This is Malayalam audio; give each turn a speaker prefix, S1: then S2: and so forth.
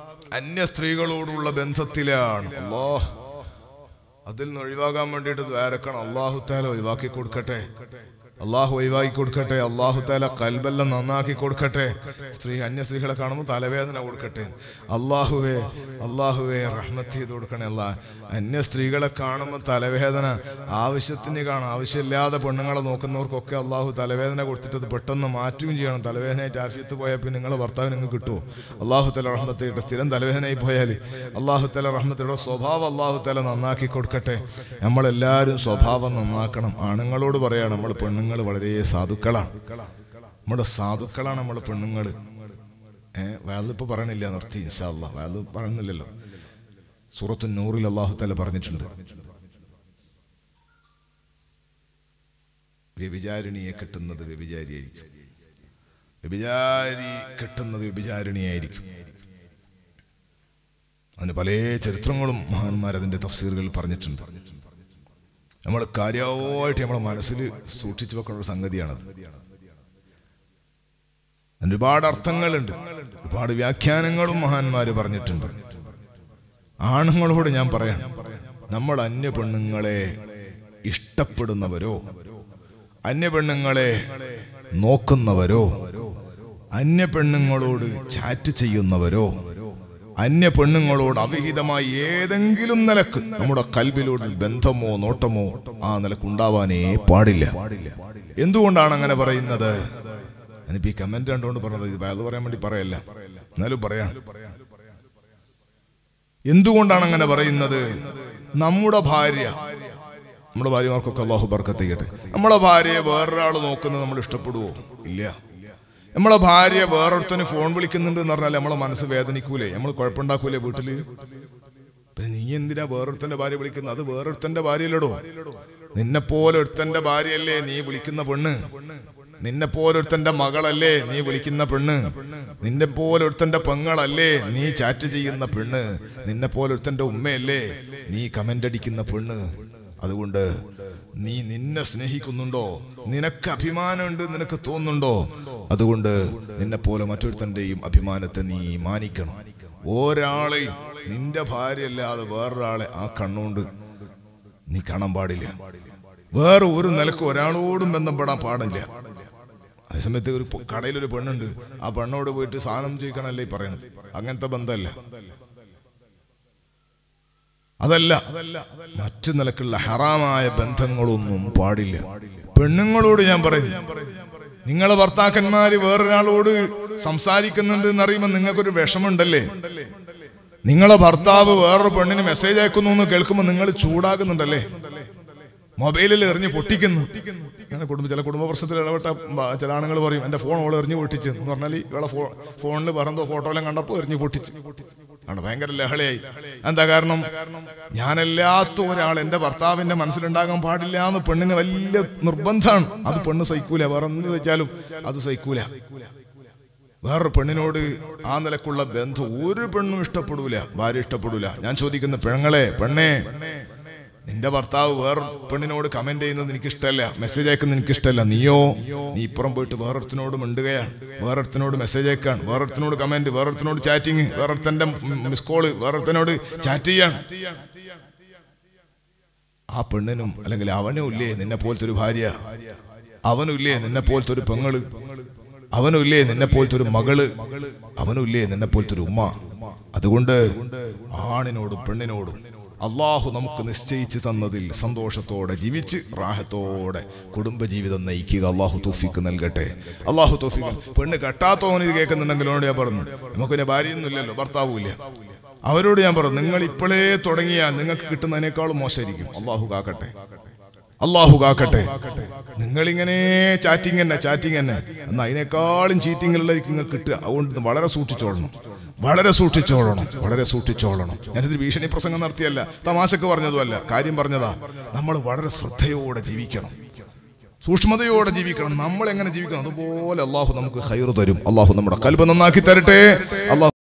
S1: അന്യ സ്ത്രീകളോടുള്ള ബന്ധത്തിലാണ് അല്ലാ അതിൽ നിന്ന് ഒഴിവാകാൻ വേണ്ടിയിട്ട് ദ്വാരക്കണം അള്ളാഹു താല ഒഴിവാക്കി കൊടുക്കട്ടെ അള്ളാഹു ഒഴിവാക്കി കൊടുക്കട്ടെ അള്ളാഹു താല കൽബെല്ലാം നന്നാക്കി കൊടുക്കട്ടെ സ്ത്രീ അന്യ സ്ത്രീകളെ കാണുമ്പോൾ തലവേദന കൊടുക്കട്ടെ അള്ളാഹുവേ അള്ളാഹുവേ റഹ്മത്ത് ചെയ്ത് കൊടുക്കണേ അല്ല അന്യ സ്ത്രീകളെ കാണുമ്പോൾ തലവേദന ആവശ്യത്തിന് കാണാം ആവശ്യമില്ലാതെ പെണ്ണുങ്ങളെ നോക്കുന്നവർക്കൊക്കെ അള്ളാഹു തലവേദന കൊടുത്തിട്ട് അത് പെട്ടെന്ന് മാറ്റുകയും ചെയ്യണം തലവേദനയായിട്ട് ആഫിയത്ത് പോയാൽ പിന്നെ നിങ്ങളെ ഭർത്താവിന് നിങ്ങൾക്ക് കിട്ടുമോ അള്ളാഹു തല റഹ്മത്തിട്ട് സ്ഥിരം തലവേദനയായി പോയാൽ അള്ളാഹു തല റഹ്മത്തിയുടെ സ്വഭാവം അള്ളാഹു തല നന്നാക്കി കൊടുക്കട്ടെ നമ്മളെല്ലാവരും സ്വഭാവം നന്നാക്കണം ആണുങ്ങളോട് പറയാണ് നമ്മൾ പെണ്ണുങ്ങൾ വളരെ സാധുക്കളാണ് നമ്മുടെ സാധുക്കളാണ് നമ്മൾ പെണ്ണുങ്ങൾ ഏഹ് വേലിപ്പോ പറയണില്ല നിർത്തി ഇൻഷാല്ല വേല് പറയുന്നില്ലല്ലോ സൂറത്തു നൂറിൽ അള്ളാഹു തല പറഞ്ഞിട്ടുണ്ട് വ്യഭിചാരിണിയെ കിട്ടുന്നത് വ്യഭിചാരിയായിരിക്കും വ്യഭിചാരി കിട്ടുന്നത് വ്യഭിചാരിണിയായിരിക്കും അതിന് പല ചരിത്രങ്ങളും മഹാന്മാർ അതിന്റെ തഫ്സീറുകളിൽ പറഞ്ഞിട്ടുണ്ട് നമ്മൾ കാര്യമായിട്ട് നമ്മളെ മനസ്സിൽ സൂക്ഷിച്ചു വെക്കുന്ന ഒരു സംഗതിയാണത് അതിന് ഒരുപാട് അർത്ഥങ്ങളുണ്ട് ഒരുപാട് വ്യാഖ്യാനങ്ങളും മഹാന്മാര് പറഞ്ഞിട്ടുണ്ട് ആണുങ്ങളോട് ഞാൻ പറയാം നമ്മൾ അന്യ പെണ്ണുങ്ങളെ ഇഷ്ടപ്പെടുന്നവരോ അന്യ പെണ്ണുങ്ങളെ നോക്കുന്നവരോ അന്യ പെണ്ണുങ്ങളോട് ചാറ്റ് ചെയ്യുന്നവരോ അന്യ പെണ്ണുങ്ങളോട് അവിഹിതമായി ഏതെങ്കിലും നിലക്ക് നമ്മുടെ കൽബിലോട് ബന്ധമോ നോട്ടമോ ആ നിലക്ക് ഉണ്ടാവാനേ പാടില്ല എന്തുകൊണ്ടാണ് അങ്ങനെ പറയുന്നത് ഞാനിപ്പോ ഈ കമന്റ് കണ്ടുകൊണ്ട് പറഞ്ഞത് ഇത് അത് പറയാൻ വേണ്ടി പറയല്ല എന്നാലും പറയാം എന്തുകൊണ്ടാണ് അങ്ങനെ പറയുന്നത് നമ്മുടെ ഭാര്യ നമ്മുടെ ഭാര്യമാർക്കൊക്കെ അള്ളാഹു ബർക്കത്ത് ചെയ്യട്ടെ നമ്മളെ ഭാര്യയെ വേറൊരാൾ നോക്കുന്നത് നമ്മൾ ഇഷ്ടപ്പെടുവോ ഇല്ല നമ്മളെ ഭാര്യ വേറൊരുത്തന് ഫോൺ വിളിക്കുന്നുണ്ട് എന്ന് പറഞ്ഞാൽ നമ്മളെ മനസ്സ് വേദനിക്കൂലേ നമ്മൾ കുഴപ്പമുണ്ടാക്കൂലേ വീട്ടില് പിന്നെ നീ എന്തിനാ വേറൊരുത്തന്റെ ഭാര്യ വിളിക്കുന്നത് അത് വേറൊരുത്തന്റെ ഭാര്യയല്ലടോ നിന്നെ പോലെ ഒരുത്തന്റെ ഭാര്യയല്ലേ നീ വിളിക്കുന്ന പെണ്ണ് നിന്നെ പോലെ ഒരുത്തന്റെ മകളല്ലേ നീ വിളിക്കുന്ന പെണ്ണ് നിന്നെ പോലെ ഒരുത്തന്റെ പെങ്ങളല്ലേ നീ ചാറ്റ് ചെയ്യുന്ന പെണ്ണ് നിന്നെ പോലെ ഒരുത്തന്റെ ഉമ്മയല്ലേ നീ കമന്റ് അടിക്കുന്ന പെണ്ണ് അതുകൊണ്ട് നീ നിന്നെ സ്നേഹിക്കുന്നുണ്ടോ നിനക്ക് അഭിമാനമുണ്ട് നിനക്ക് തോന്നുന്നുണ്ടോ അതുകൊണ്ട് നിന്നെ പോലെ മറ്റൊരുത്തന്റെയും അഭിമാനത്തെ നീ മാനിക്കണം ഒരാളെയും നിന്റെ ഭാര്യയല്ലാതെ വേറൊരാളെ ആ കണ്ണുകൊണ്ട് നീ കാണാൻ പാടില്ല വേറെ ഒരു നിലക്ക് ഒരാളോടും ബന്ധപ്പെടാൻ പാടില്ല അതേസമയത്ത് ഒരു പൊ- കടയിലൊരു പെണ്ണുണ്ട് ആ പെണ്ണോട് പോയിട്ട് സാധനം ചോദിക്കണല്ലേ ഈ പറയണത് അങ്ങനത്തെ ബന്ധമല്ല അതല്ല മറ്റു നിലക്കുള്ള ഹറാമായ ബന്ധങ്ങളൊന്നും പാടില്ല പെണ്ണുങ്ങളോട് ഞാൻ പറയുന്നു നിങ്ങളെ ഭർത്താക്കന്മാര് വേറൊരാളോട് സംസാരിക്കുന്നുണ്ട് എന്നറിയുമ്പോൾ നിങ്ങൾക്കൊരു വിഷമുണ്ടല്ലേ നിങ്ങളെ ഭർത്താവ് വേറൊരു പെണ്ണിന് മെസ്സേജ് അയക്കുന്നു എന്ന് കേൾക്കുമ്പോൾ നിങ്ങൾ ചൂടാകുന്നുണ്ടല്ലേ മൊബൈലിൽ എറിഞ്ഞ് പൊട്ടിക്കുന്നു അങ്ങനെ കുടുംബ ചില കുടുംബ പ്രശ്നത്തിൽ ഇടപെട്ട ബ- ചില ആണുങ്ങൾ പറയും എന്റെ ഫോൺ ഓൾ എറിഞ്ഞ് പൊട്ടിച്ച് എന്ന് പറഞ്ഞാൽ ഇവളെ ഫോ ഫോണിൽ വേറെന്തോ ഫോട്ടോ എല്ലാം കണ്ടപ്പോൾ എറിഞ്ഞ് പൊട്ടിച്ച് ആണ് ഭയങ്കര ലഹളയായി എന്താ കാരണം ഞാനല്ലാത്ത ഒരാൾ എന്റെ ഭർത്താവിന്റെ മനസ്സിലുണ്ടാകാൻ പാടില്ല എന്ന് പെണ്ണിന് വലിയ നിർബന്ധമാണ് അത് പെണ്ണ് സഹിക്കൂല വേറെ എന്ത് വെച്ചാലും അത് സഹിക്കൂല വേറൊരു പെണ്ണിനോട് ആ നിലക്കുള്ള ബന്ധം ഒരു പെണ്ണും ഇഷ്ടപ്പെടൂല ഭാര്യ ഇഷ്ടപ്പെടൂല ഞാൻ ചോദിക്കുന്ന പെണ്ണുങ്ങളെ പെണ്ണേ നിന്റെ ഭർത്താവ് വേറെ പെണ്ണിനോട് കമന്റ് ചെയ്യുന്നത് എനിക്ക് ഇഷ്ടമല്ല മെസ്സേജ് അയക്കുന്നത് എനിക്ക് ഇഷ്ടമല്ല നീയോ നീ ഇപ്പുറം പോയിട്ട് വേറൊരുത്തിനോട് മിണ്ടുകയാണ് വേറൊരുത്തിനോട് മെസ്സേജ് അയക്കാണ് വേറൊരുത്തിനോട് കമന്റ് വേറൊരുത്തിനോട് ചാറ്റിങ് വേറൊരുത്തന്റെ മിസ് കോള് വേറൊരുത്തനോട് ചാറ്റ് ചെയ്യാൻ ആ പെണ്ണിനും അല്ലെങ്കിൽ അവനും ഇല്ലേ നിന്നെ പോലത്തെ ഒരു ഭാര്യ അവനും ഇല്ലേ നിന്നെ പോലത്തെ ഒരു പെങ്ങള് അവനും ഇല്ലേ നിന്നെ പോലത്തെ ഒരു മകള് അവനും ഇല്ലേ നിന്നെ പോലത്തെ ഒരു ഉമ്മ അതുകൊണ്ട് ആണിനോടും പെണ്ണിനോടും അള്ളാഹു നമുക്ക് നിശ്ചയിച്ചു തന്നതിൽ സന്തോഷത്തോടെ ജീവിച്ച് റാഹത്തോടെ കുടുംബജീവിതം നയിക്കുക അള്ളാഹു തോഫിക്ക് നൽകട്ടെ അള്ളാഹു തോഫിക്ക് പെണ്ണ് കെട്ടാത്തവന് ഇത് കേൾക്കുന്നുണ്ടെങ്കിൽ അവനോട് ഞാൻ പറഞ്ഞു നമുക്ക് പിന്നെ ഭാര്യയൊന്നും ഇല്ലല്ലോ ഭർത്താവും ഇല്ല അവരോട് ഞാൻ പറഞ്ഞു നിങ്ങൾ ഇപ്പോഴേ തുടങ്ങിയാൽ നിങ്ങൾക്ക് കിട്ടുന്നതിനേക്കാളും മോശമായിരിക്കും അള്ളാഹു കാക്കട്ടെ അള്ളാഹു കാക്കട്ടെ നിങ്ങളിങ്ങനെ ചാറ്റിംഗ് തന്നെ ചാറ്റിംഗ് തന്നെ എന്നാൽ അതിനേക്കാളും ചീറ്റിങ്ങിലുള്ളതായിരിക്കും നിങ്ങൾക്ക് കിട്ടുക അതുകൊണ്ട് ഇത് വളരെ സൂക്ഷിച്ചോളണം വളരെ സൂക്ഷിച്ചോളണം വളരെ സൂക്ഷിച്ചോളണം ഞാനിത് ഭീഷണി പ്രസംഗം നടത്തിയല്ല തമാശക്ക് പറഞ്ഞതുമല്ല കാര്യം പറഞ്ഞതാ നമ്മൾ വളരെ ശ്രദ്ധയോടെ ജീവിക്കണം സൂക്ഷ്മതയോടെ ജീവിക്കണം നമ്മൾ എങ്ങനെ ജീവിക്കണം അതുപോലെ അള്ളാഹു നമുക്ക് ഹൈർ തരും അള്ളാഹു നമ്മുടെ കൽബ് നന്നാക്കി തരട്ടെ അള്ളാഹു